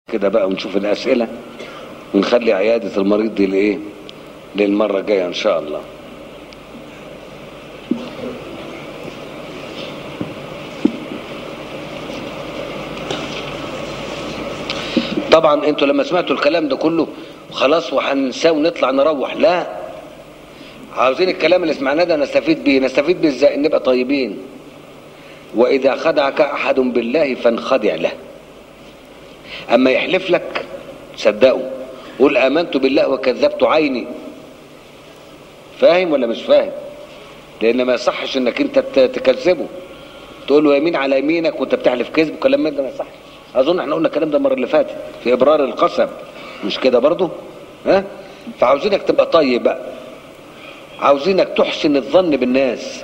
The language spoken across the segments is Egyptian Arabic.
كده بقى ونشوف الأسئلة ونخلي عيادة المريض دي لإيه للمرة الجاية إن شاء الله طبعا انتوا لما سمعتوا الكلام ده كله خلاص وهننساه ونطلع نروح لا عاوزين الكلام اللي سمعناه ده نستفيد بيه نستفيد بيه ازاي نبقى طيبين واذا خدعك احد بالله فانخدع له اما يحلف لك صدقه قل امنت بالله وكذبت عيني فاهم ولا مش فاهم لان ما يصحش انك انت تكذبه تقول له يمين على يمينك وانت بتحلف كذب وكلام من ده ما يصحش اظن احنا قلنا الكلام ده المره اللي فاتت في ابرار القسم مش كده برضه ها فعاوزينك تبقى طيب بقى عاوزينك تحسن الظن بالناس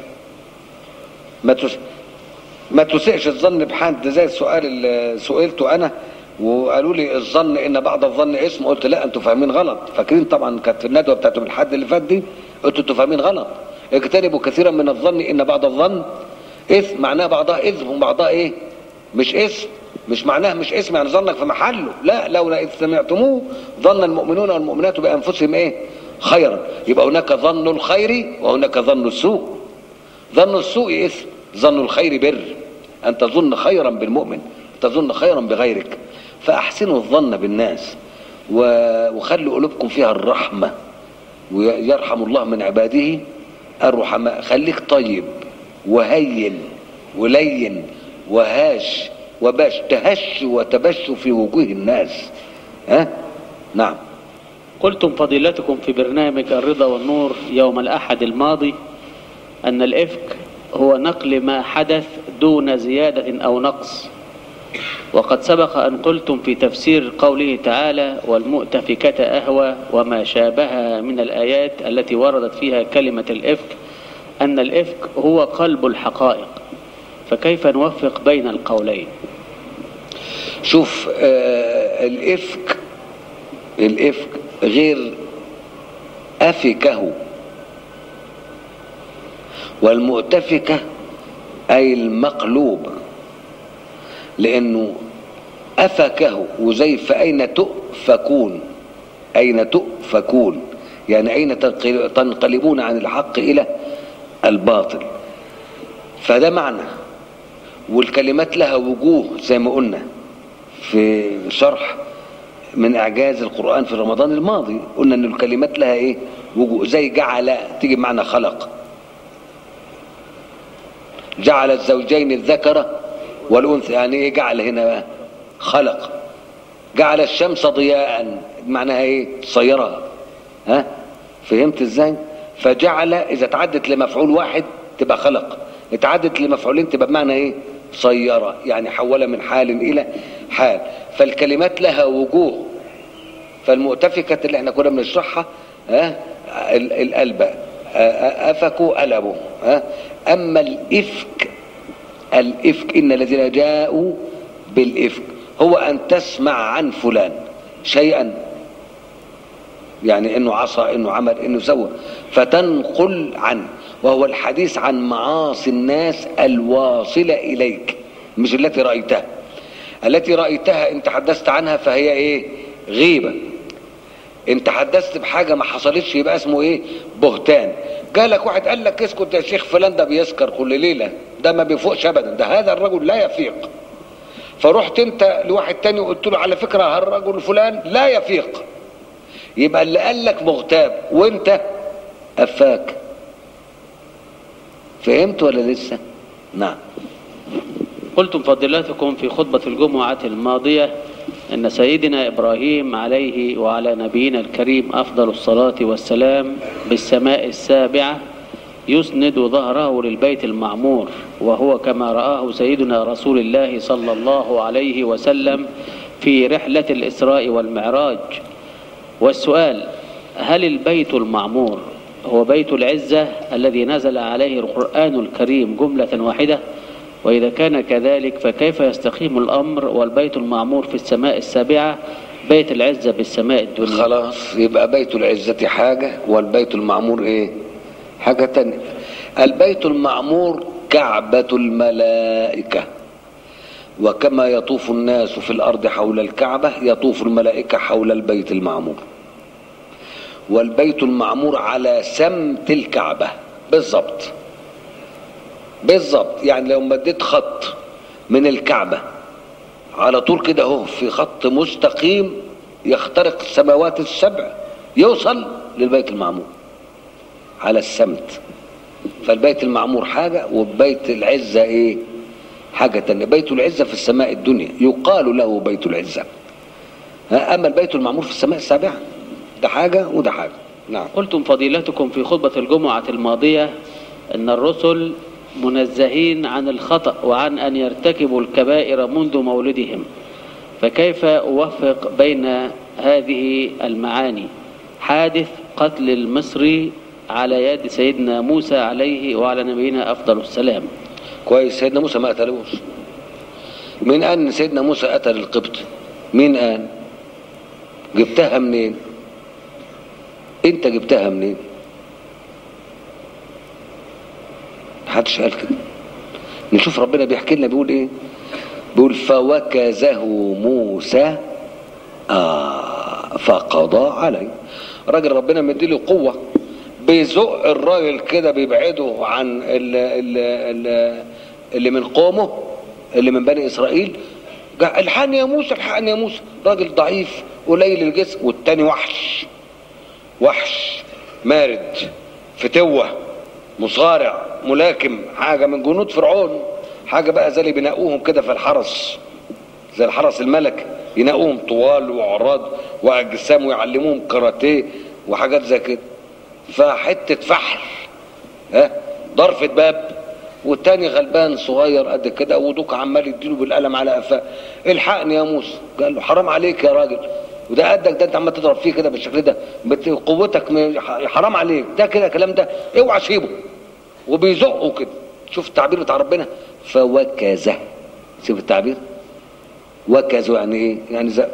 ما تس... ما تسيئش الظن بحد زي السؤال اللي سئلته انا وقالوا لي الظن ان بعض الظن اسم قلت لا انتوا فاهمين غلط فاكرين طبعا كانت في الندوه بتاعتهم الحد اللي فات دي قلت انتوا فاهمين غلط اجتنبوا كثيرا من الظن ان بعض الظن اثم معناه بعضها اثم وبعضها ايه مش اسم مش معناه مش اسم يعني ظنك في محله لا لولا اذ سمعتموه ظن المؤمنون والمؤمنات بانفسهم ايه خيرا يبقى هناك ظن الخير وهناك ظن السوء ظن السوء اثم ظن الخير بر ان تظن خيرا بالمؤمن تظن خيرا بغيرك فاحسنوا الظن بالناس وخلوا قلوبكم فيها الرحمه ويرحم الله من عباده الرحماء خليك طيب وهين ولين وهاش وباش تهش وتبش في وجوه الناس ها نعم قلتم فضيلتكم في برنامج الرضا والنور يوم الأحد الماضي أن الإفك هو نقل ما حدث دون زيادة أو نقص وقد سبق أن قلتم في تفسير قوله تعالى والمؤتفكة أهوى وما شابهها من الآيات التي وردت فيها كلمة الإفك أن الإفك هو قلب الحقائق فكيف نوفق بين القولين شوف آه الإفك الإفك غير أفكه والمؤتفكة أي المقلوب لأنه أفكه وزي فأين تؤفكون أين تؤفكون يعني أين تنقلبون عن الحق إلى الباطل فده معنى والكلمات لها وجوه زي ما قلنا في شرح من اعجاز القران في رمضان الماضي قلنا ان الكلمات لها ايه وجوه زي جعل تيجي بمعنى خلق جعل الزوجين الذكر والانثى يعني ايه جعل هنا بقى خلق جعل الشمس ضياء معناها ايه صيرها ها فهمت ازاي فجعل اذا تعدت لمفعول واحد تبقى خلق اتعدت لمفعولين تبقى بمعنى ايه صيرة يعني حول من حال الى حال فالكلمات لها وجوه فالمؤتفكة اللي احنا كنا بنشرحها ها القلب افكوا قلبوا ها اما الافك الافك ان الذين جاءوا بالافك هو ان تسمع عن فلان شيئا يعني انه عصى انه عمل انه سوى فتنقل عنه وهو الحديث عن معاصي الناس الواصلة إليك مش التي رأيتها التي رأيتها انت حدثت عنها فهي ايه غيبة انت حدثت بحاجة ما حصلتش يبقى اسمه ايه بهتان جالك واحد قال لك اسكت يا شيخ فلان ده بيسكر كل ليلة ده ما بيفوقش ابدا ده هذا الرجل لا يفيق فرحت انت لواحد تاني وقلت له على فكرة هالرجل فلان لا يفيق يبقى اللي قال لك مغتاب وانت افاك فهمت ولا لسه نعم قلتم فضيلتكم في خطبة الجمعة الماضية أن سيدنا إبراهيم عليه وعلى نبينا الكريم أفضل الصلاة والسلام بالسماء السابعة يسند ظهره للبيت المعمور وهو كما رآه سيدنا رسول الله صلى الله عليه وسلم في رحلة الإسراء والمعراج والسؤال هل البيت المعمور هو بيت العزة الذي نزل عليه القرآن الكريم جملة واحدة وإذا كان كذلك فكيف يستقيم الأمر والبيت المعمور في السماء السابعة بيت العزة بالسماء الدنيا خلاص يبقى بيت العزة حاجة والبيت المعمور ايه حاجة تانية البيت المعمور كعبة الملائكة وكما يطوف الناس في الأرض حول الكعبة يطوف الملائكة حول البيت المعمور والبيت المعمور على سمت الكعبة بالضبط بالضبط يعني لو مديت خط من الكعبة على طول كده اهو في خط مستقيم يخترق السماوات السبع يوصل للبيت المعمور على السمت فالبيت المعمور حاجة وبيت العزة ايه حاجة تانية بيت العزة في السماء الدنيا يقال له بيت العزة ها، أما البيت المعمور في السماء السابعة ده حاجة وده حاجة نعم قلتم فضيلتكم في خطبة الجمعة الماضية أن الرسل منزهين عن الخطأ وعن أن يرتكبوا الكبائر منذ مولدهم فكيف أوفق بين هذه المعاني حادث قتل المصري على يد سيدنا موسى عليه وعلى نبينا أفضل السلام كويس سيدنا موسى ما قتلوش مين قال ان سيدنا موسى قتل القبط مين قال جبتها منين انت جبتها منين محدش قال كده نشوف ربنا بيحكي لنا بيقول ايه بيقول فوكزه موسى آه فقضى عليه راجل ربنا مديله قوة بيزق الراجل كده بيبعده عن ال ال ال اللي من قومه اللي من بني اسرائيل جا- الحقني يا موسى الحقني يا موسى راجل ضعيف قليل الجسم والتاني وحش وحش مارد فتوة مصارع ملاكم حاجة من جنود فرعون حاجة بقى زي اللي بينقوهم كده في الحرس زي الحرس الملك ينقوهم طوال وعراض واجسام ويعلموهم كاراتيه وحاجات زي كده فحته فحل ها ضرفة باب والتاني غلبان صغير قد كده ودوك عمال يديله بالقلم على قفاه الحقني يا موسى قال له حرام عليك يا راجل وده قدك ده انت عمال تضرب فيه كده بالشكل ده بت- قوتك م- حرام عليك ده كده الكلام ده اوعى سيبه وبيزقه كده شوف التعبير بتاع ربنا فوكزه شوف التعبير وكزوا يعني ايه يعني زقوا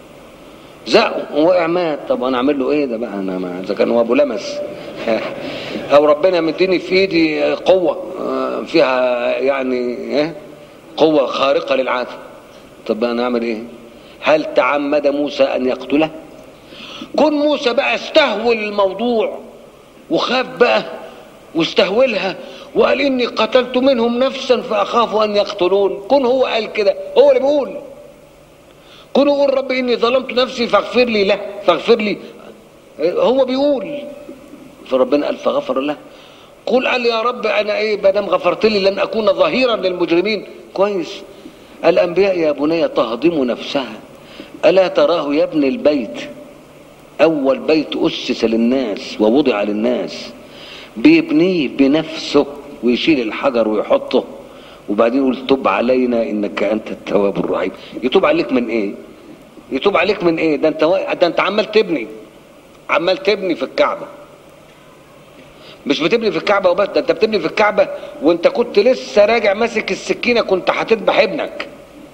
زقوا وقع مات طب انا اعمل له ايه ده بقى انا ما اذا كان هو ابو لمس او ربنا مديني في ايدي قوه آه، فيها يعني ايه قوه خارقه للعاده طب انا اعمل ايه هل تعمد موسى ان يقتله كن موسى بقى استهول الموضوع وخاف بقى واستهولها وقال اني قتلت منهم نفسا فاخاف ان يقتلون كن هو قال كده هو اللي بيقول كن يقول رب اني ظلمت نفسي فاغفر لي له فاغفر لي هو بيقول فربنا قال فغفر له قل قال يا رب انا ايه ما دام غفرت لي لن اكون ظهيرا للمجرمين كويس الانبياء يا بني تهضم نفسها الا تراه يا ابن البيت اول بيت اسس للناس ووضع للناس بيبنيه بنفسه ويشيل الحجر ويحطه وبعدين يقول تب علينا انك انت التواب الرحيم يتوب عليك من ايه يتوب عليك من ايه ده انت وا- ده انت عمال تبني عمال تبني في الكعبه مش بتبني في الكعبه وبس ده انت بتبني في الكعبه وانت كنت لسه راجع ماسك السكينه كنت هتذبح ابنك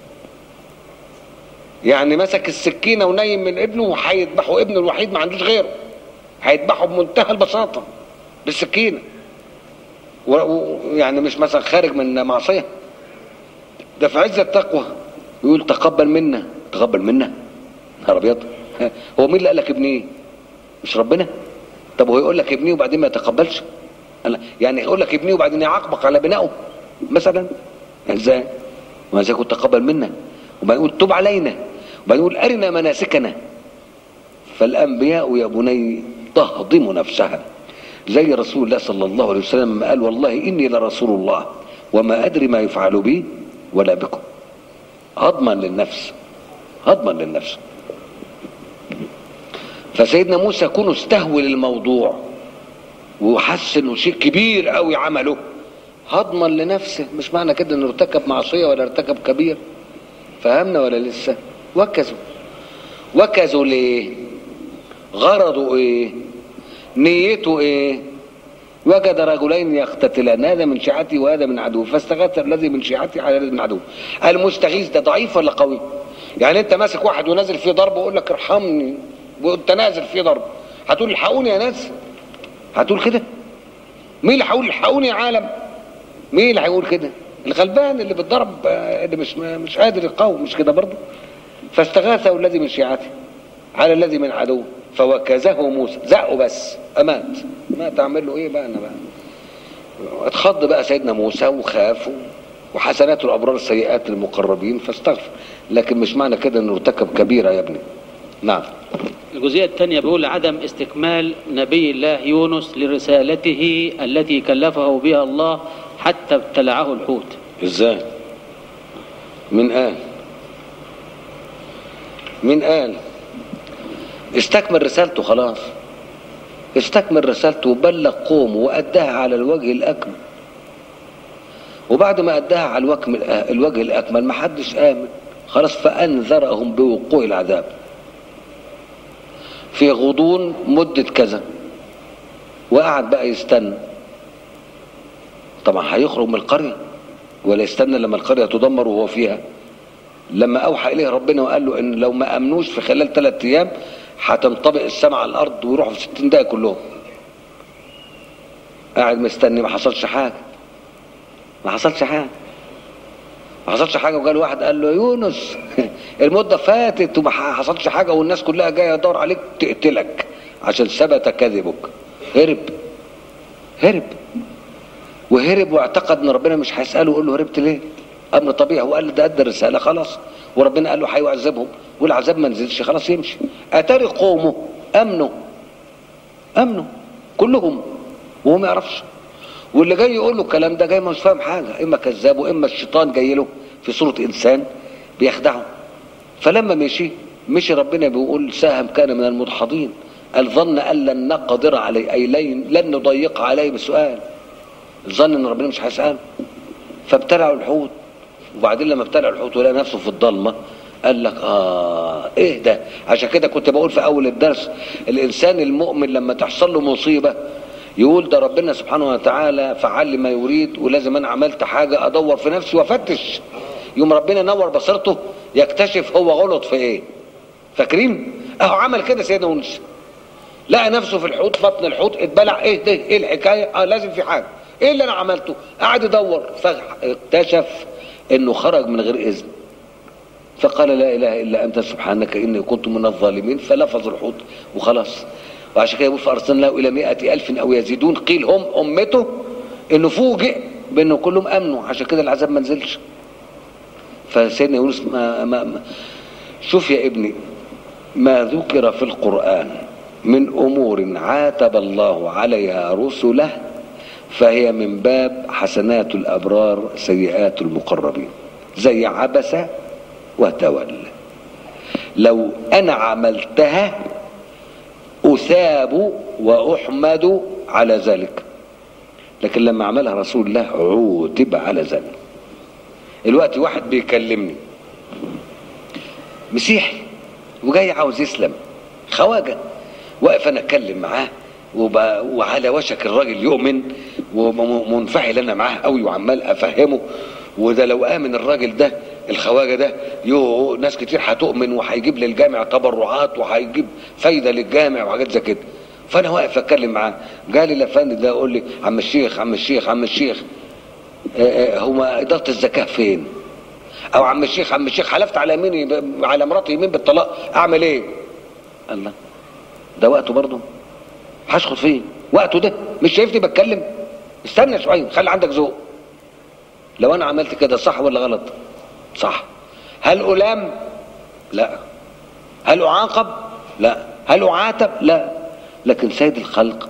يعني مسك السكينه ونايم من ابنه وهيذبحه ابنه الوحيد ما عندوش غيره هيذبحه بمنتهى البساطه بالسكينه و- و- يعني مش مثلا خارج من معصيه ده في عز التقوى يقول تقبل منا تقبل منا نهار ابيض هو مين اللي قال لك ابنيه مش ربنا طب هو يقول لك ابنيه وبعدين ما يتقبلش أنا- يعني يقول لك ابنيه وبعدين يعاقبك على بنائه مثلا يعني ازاي ما ازاي كنت تقبل منا وبعدين يقول تب علينا وبعدين يقول ارنا مناسكنا فالانبياء يا بني تهضم نفسها زي رسول الله صلى الله عليه وسلم ما قال والله اني لرسول الله وما ادري ما يفعل بي ولا بكم هضما للنفس هضما للنفس فسيدنا موسى كونه استهول الموضوع وحس انه شيء كبير قوي عمله هضما لنفسه مش معنى كده انه ارتكب معصيه ولا ارتكب كبير فهمنا ولا لسه وكزوا وكزوا ليه غرضه ايه نيته ايه وجد رجلين يقتتلان هذا من شيعته وهذا من عدوه فاستغاث الذي من شيعته على الذي من عدوه المستغيث ده ضعيف ولا قوي يعني انت ماسك واحد ونازل فيه ضرب ويقول لك ارحمني وانت نازل فيه ضرب هتقول الحقوني يا ناس هتقول كده مين اللي هيقول الحقوني يا عالم مين اللي هيقول كده الغلبان اللي بالضرب آه، اللي مش مش قادر يقاوم مش كده برضه فاستغاثه الذي من شيعته على الذي من عدوه فوكزه موسى زقه بس امات ما تعمل له ايه بقى انا بقى اتخض بقى سيدنا موسى وخاف وحسنات الابرار سيئات المقربين فاستغفر لكن مش معنى كده انه ارتكب كبيره يا ابني نعم الجزئية الثانية بيقول عدم استكمال نبي الله يونس لرسالته التي كلفه بها الله حتى ابتلعه الحوت ازاي من قال من قال استكمل رسالته خلاص استكمل رسالته وبلغ قومه وأداها على الوجه الأكمل وبعد ما أداها على الوجه, الوجه الأكمل ما حدش آمن خلاص فأنذرهم بوقوع العذاب في غضون مدة كذا وقعد بقى يستنى طبعا هيخرج من القرية ولا يستنى لما القرية تدمر وهو فيها لما أوحى إليه ربنا وقال له إن لو ما أمنوش في خلال ثلاثة أيام هتنطبق السماء على الأرض ويروحوا في 60 دقيقة كلهم قاعد مستني ما حصلش حاجة ما حصلش حاجة ما حصلش حاجة وقال واحد قال له يونس المدة فاتت وما حصلش حاجة والناس كلها جاية تدور عليك تقتلك عشان ثبت كذبك هرب هرب وهرب واعتقد ان ربنا مش هيساله يقول له هربت ليه؟ امر طبيعي وقال له ده ادى الرساله خلاص وربنا قال له هيعذبهم والعذاب ما نزلش خلاص يمشي اتاري قومه امنوا امنوا كلهم وهو ما يعرفش واللي جاي يقول له الكلام ده جاي مش فاهم حاجه اما كذاب واما الشيطان جاي له في صوره انسان بيخدعه فلما مشي مشي ربنا بيقول ساهم كان من المدحضين قال ظن ان لن نقدر عليه اي لن, لن نضيق عليه بسؤال ظن ان ربنا مش هيساله فابتلعوا الحوت وبعدين لما ابتلعوا الحوت ولقى نفسه في الضلمه قال لك اه ايه ده عشان كده كنت بقول في اول الدرس الانسان المؤمن لما تحصل له مصيبه يقول ده ربنا سبحانه وتعالى فعل لي ما يريد ولازم انا عملت حاجه ادور في نفسي وافتش يوم ربنا نور بصيرته يكتشف هو غلط في ايه فاكرين اهو عمل كده سيدنا يونس لقى نفسه في الحوت بطن الحوت اتبلع ايه ده ايه الحكايه اه لازم في حاجه ايه اللي انا عملته قعد يدور فاكتشف انه خرج من غير اذن فقال لا اله الا انت سبحانك اني كنت من الظالمين فلفظ الحوت وخلاص وعشان كده يقول فارسلناه الى مئة الف او يزيدون قيل هم امته انه فوجئ بانه كلهم امنوا عشان كده العذاب ما نزلش فسيدنا يونس ما, ما, ما شوف يا ابني ما ذكر في القران من امور عاتب الله عليها رسله فهي من باب حسنات الابرار سيئات المقربين زي عبس وتولى لو انا عملتها اثاب واحمد على ذلك لكن لما عملها رسول الله عوتب على ذلك الوقت واحد بيكلمني مسيحي وجاي عاوز يسلم خواجه واقف انا اتكلم معاه وب... وعلى وشك الراجل يؤمن ومنفعل انا معاه قوي وعمال افهمه وده لو امن الراجل ده الخواجه ده يو ناس كتير هتؤمن وهيجيب للجامع تبرعات وهيجيب فايده للجامع وحاجات زي كده فانا واقف اتكلم معاه قال لي الافندي ده يقول لي عم الشيخ عم الشيخ عم الشيخ هو اداره الزكاه فين؟ او عم الشيخ عم الشيخ حلفت على يميني على مراتي يمين بالطلاق اعمل ايه؟ الله ده وقته برضه هشخط فين؟ وقته ده مش شايفني بتكلم؟ استنى شويه خلي عندك ذوق لو انا عملت كده صح ولا غلط؟ صح هل ألام؟ لا هل أعاقب؟ لا هل أعاتب؟ لا لكن سيد الخلق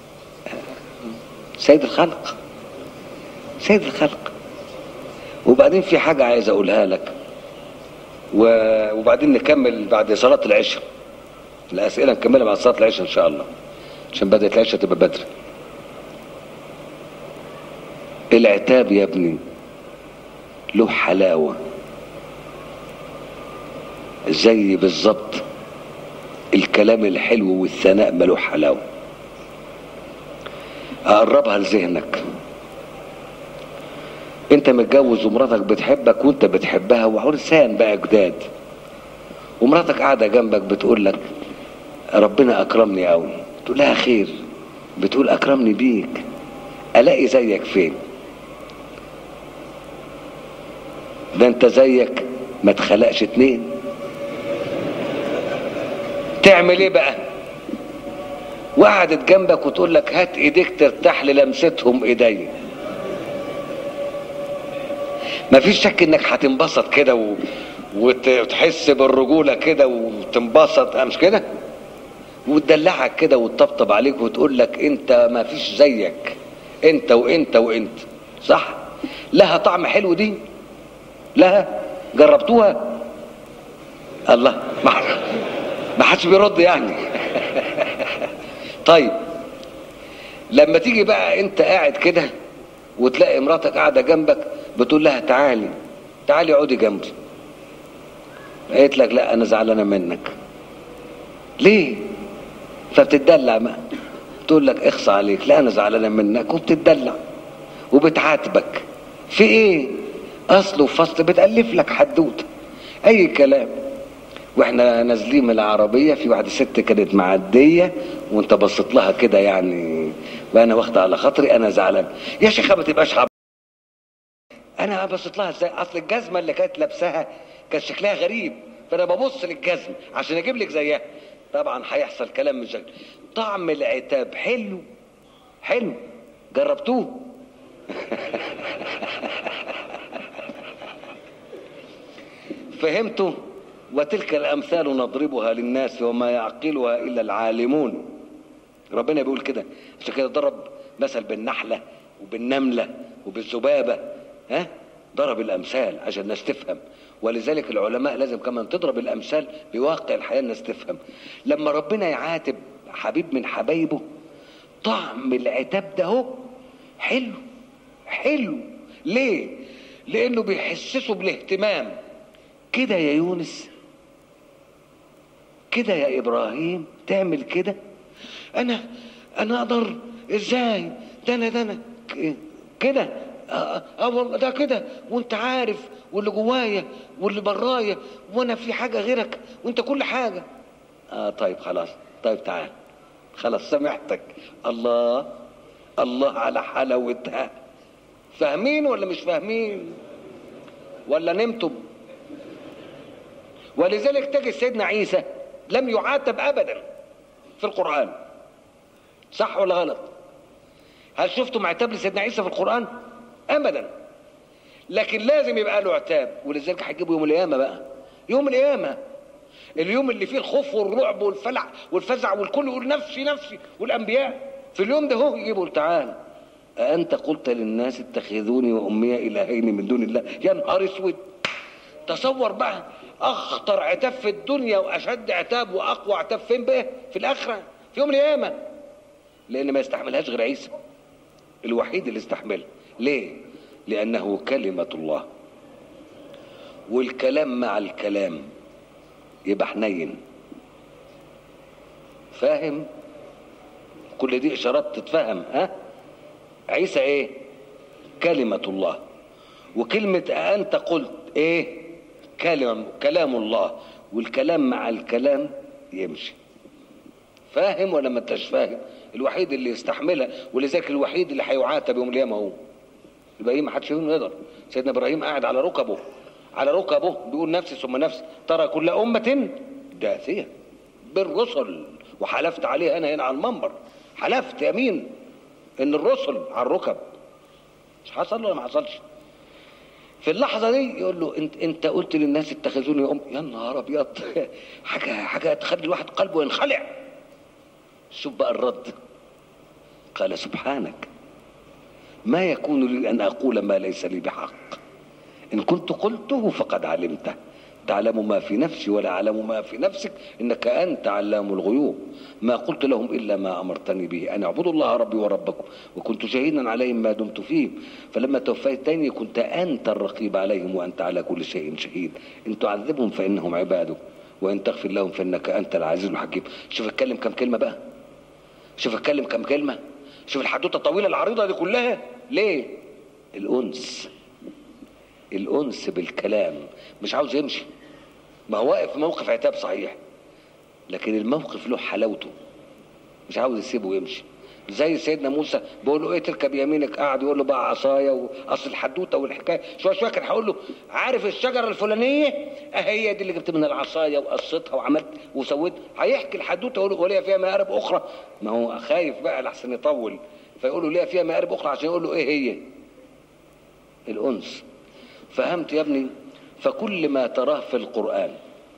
سيد الخلق سيد الخلق وبعدين في حاجة عايز أقولها لك وبعدين نكمل بعد صلاة العشاء الأسئلة نكملها بعد صلاة العشاء إن شاء الله عشان بدأت العشاء تبقى بدري العتاب يا ابني له حلاوة زي بالظبط الكلام الحلو والثناء ملوه حلاوة أقربها لذهنك انت متجوز ومراتك بتحبك وانت بتحبها وعرسان بقى جداد ومراتك قاعده جنبك بتقول لك ربنا اكرمني قوي تقول لها خير بتقول اكرمني بيك الاقي زيك فين ده انت زيك ما تخلقش اتنين تعمل ايه بقى وقعدت جنبك وتقول لك هات ايديك ترتاح للمستهم ايدي مفيش شك انك هتنبسط كده و... وت- وتحس بالرجوله كده وتنبسط أه مش كده وتدلعك كده وتطبطب عليك وتقول لك انت ما فيش زيك انت وانت وانت صح لها طعم حلو دي لها جربتوها الله ما ما حدش بيرد يعني طيب لما تيجي بقى انت قاعد كده وتلاقي مراتك قاعده جنبك بتقول لها تعالي تعالي اقعدي جنبي قالت لك لا انا زعلانه منك ليه فبتدلع بقى تقول لك اخص عليك لا انا زعلانه منك وبتدلع وبتعاتبك في ايه اصل وفصل بتالف لك حدوته اي كلام واحنا نازلين من العربيه في واحده ست كانت معديه وانت بصيت لها كده يعني وانا واخده على خاطري انا زعلان يا شيخه ما تبقاش عب... انا بصيت لها ازاي اصل الجزمه اللي كانت لابساها كان شكلها غريب فانا ببص للجزمه عشان اجيب لك زيها طبعا هيحصل كلام مش شكل. طعم العتاب حلو حلو جربتوه فهمتوا وتلك الامثال نضربها للناس وما يعقلها الا العالمون ربنا بيقول كده عشان كده ضرب مثل بالنحله وبالنمله وبالذبابه ها ضرب الامثال عشان الناس تفهم ولذلك العلماء لازم كمان تضرب الامثال بواقع الحياه الناس تفهم لما ربنا يعاتب حبيب من حبايبه طعم العتاب ده هو حلو حلو ليه لانه بيحسسه بالاهتمام كده يا يونس كده يا ابراهيم تعمل كده انا انا اقدر ازاي ده انا ده انا ك- كده اه آه والله ده كده وانت عارف واللي جوايا واللي برايا وانا في حاجه غيرك وانت كل حاجه اه طيب خلاص طيب تعال خلاص سامحتك الله الله على حلاوتها فاهمين ولا مش فاهمين ولا نمتم ولذلك تجد سيدنا عيسى لم يعاتب ابدا في القران صح ولا غلط هل شفتم عتاب لسيدنا عيسى في القران ابدا لكن لازم يبقى له عتاب ولذلك هيجيبوا يوم القيامه بقى يوم القيامه اليوم اللي فيه الخوف والرعب والفلع والفزع والكل يقول نفسي نفسي والانبياء في اليوم ده هو يجيبوا تعال أأنت قلت للناس اتخذوني وأمي إلهين من دون الله يا نهار اسود تصور بقى أخطر عتاب في الدنيا وأشد عتاب وأقوى عتاب فين بقى في الآخرة في يوم القيامة لأن ما يستحملهاش غير عيسى الوحيد اللي استحملها ليه؟ لأنه كلمة الله والكلام مع الكلام يبقى حنين فاهم كل دي اشارات تتفهم ها عيسى ايه كلمة الله وكلمة أنت قلت ايه كلام كلام الله والكلام مع الكلام يمشي فاهم ولا ما انتش فاهم الوحيد اللي يستحملها ولذلك الوحيد اللي هيعاتب يوم القيامه هو الباقيين ما حدش فيهم يقدر سيدنا ابراهيم قاعد على ركبه على ركبه بيقول نفسي ثم نفسي ترى كل أمة داثية بالرسل وحلفت عليه أنا هنا على المنبر حلفت يمين إن الرسل على الركب مش حصل ولا ما حصلش في اللحظة دي يقول له انت انت قلت للناس اتخذوني ام يا نهار ابيض حاجة حاجة تخلي الواحد قلبه ينخلع شوف بقى الرد قال سبحانك ما يكون لي ان اقول ما ليس لي بحق ان كنت قلته فقد علمته تعلم ما في نفسي ولا اعلم ما في نفسك انك انت علام الغيوب ما قلت لهم الا ما امرتني به ان اعبدوا الله ربي وربكم وكنت شهيدا عليهم ما دمت فيهم فلما توفيتني كنت انت الرقيب عليهم وانت على كل شيء شهيد ان تعذبهم فانهم عبادك وان تغفر لهم فانك انت العزيز الحكيم شوف اتكلم كم كلمه بقى شوف اتكلم كم كلمه شوف الحدوته الطويله العريضه دي كلها ليه الانس الانس بالكلام مش عاوز يمشي ما هو واقف في موقف عتاب صحيح لكن الموقف له حلاوته مش عاوز يسيبه ويمشي زي سيدنا موسى بيقول له ايه تلك بيمينك قاعد يقول له بقى عصايا واصل الحدوته والحكايه شويه شويه كان هقول له عارف الشجره الفلانيه اه هي دي اللي جبت من العصايه وقصيتها وعملت وسويت هيحكي الحدوته يقول له وليها فيها مآرب اخرى ما هو خايف بقى لحسن يطول فيقول له ليها فيها مآرب اخرى عشان يقول له ايه هي الانس فهمت يا ابني فكل ما تراه في القران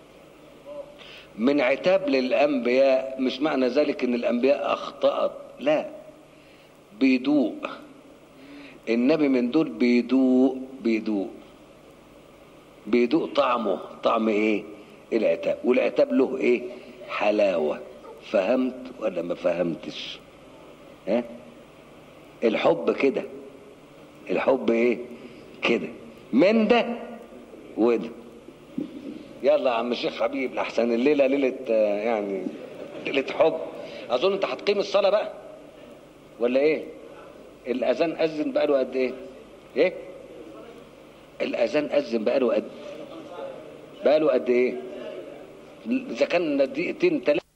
من عتاب للانبياء مش معنى ذلك ان الانبياء اخطات لا بيدوق النبي من دول بيدوق بيدوق بيدوق طعمه طعم ايه العتاب والعتاب له ايه حلاوة فهمت ولا ما فهمتش ها الحب كده الحب ايه كده من ده وده يلا يا عم الشيخ حبيب لحسن الليله ليله آه، يعني ليله حب اظن انت هتقيم الصلاه بقى ولا ايه الاذان اذن بقاله قد ايه ايه الاذان اذن بقاله قد بقاله قد ايه اذا كان دقيقتين ثلاثه